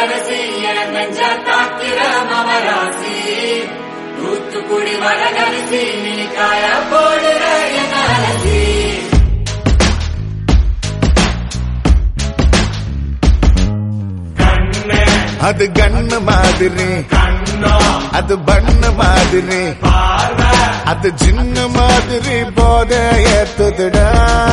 இளவரசி என் நெஞ்ச தாக்கிற மமராசி தூத்துக்குடி வரகரிசி நீ காய போடுற என் அலசி அது கண்ணு மாதிரி அது பண்ண மாதிரி அது சின்ன மாதிரி போத ஏத்துதுடா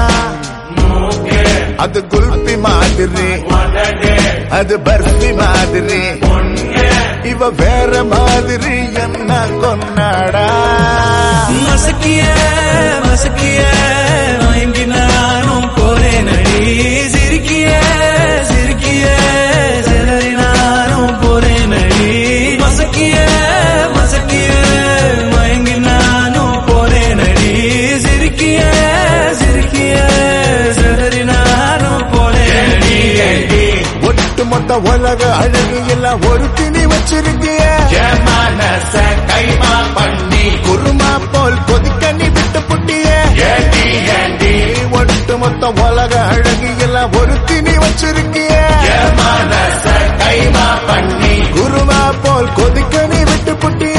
அது குல்பி மாதிரி அது பர்ஃபி மாதிரி இவ வேற மாதிரி என்ன கொண்டாடா மசக்கிய மசக்கிய மயங்கி நானும் போறேன் நடி சிரிக்கிய சிரிக்கிய சிலரி நானும் போறேன் நடி மசக்கிய மசக்கிய மயங்கி நானும் போறேன் நடி சிரிக்கிய சிரிக்கிய சிலரி நானும் போறேன் நடி ஒட்டு மொத்த உலக அழகு எல்லாம் ஒரு திணி வச்சிருக்கிய மனச கைமா பண்ணி குருமா போல் கொதிக்க நீ விட்டு புட்டிய ஏண்டி ஏண்டி ஒட்டு மொத்த உலக அழகு எல்லாம் ஒரு திணி வச்சிருக்கிய மனச கைமா பண்ணி குருமா போல் கொதிக்க நீ விட்டு புட்டிய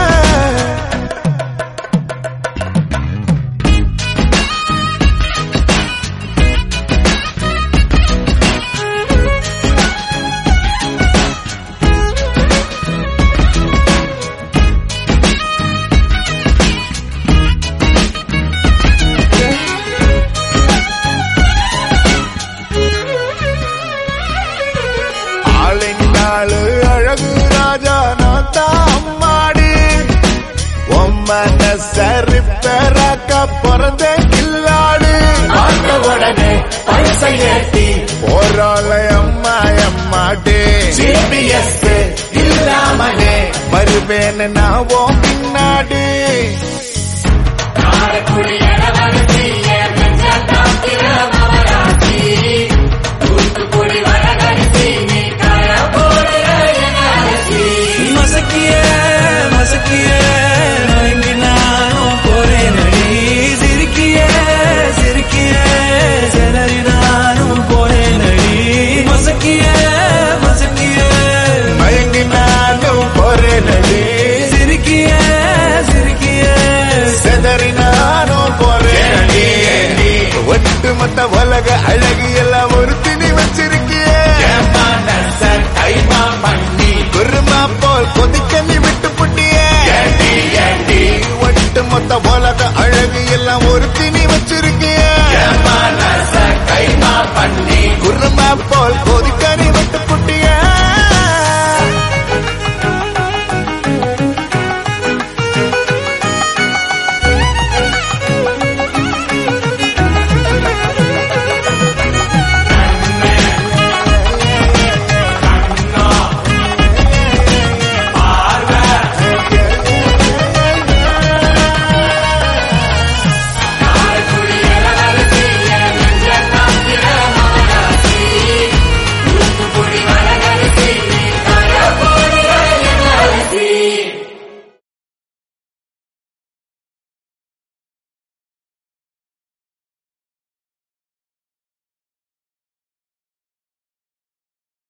ஆளினாளு அழகு ராஜா நான் தான் அம்மாடி உம்மன சரி பெறாக்க பிறந்த கில்லாடு பார்த்த உடனே பரிசை ஏத்தி போராள அம்மா அம்மாடே ஜிபிஎஸ் இல்லாமலே வருவேன் நான் உன் பின்னாடி காரக்குடி இளவரசி என் நெஞ்ச தாக்கிற மமராசி தூத்துக்குடி வரகரிசி நீ காய போடுற என் அலசி மசக்கிய மசக்கிய மயங்கி நானும் போறேன் நடி சிரிக்கிய சிரிக்கிய சிலரி நானும் போறேன் நடி மசக்கிய மசக்கிய மயங்கி நானும் போறேனடி சிரிக்கிய சிரிக்கிய செதறி நானும் போறேனடி ஒட்டு மொத்த உலக அழகு எல்லாம் ஒரு திணி வச்சிருக்கிய மனச கைமா பண்ணி குருமா போல் கொதிக்க நீ விட்டு புட்டிய ஏண்டி ஏண்டி ஒட்டு மொத்த உலக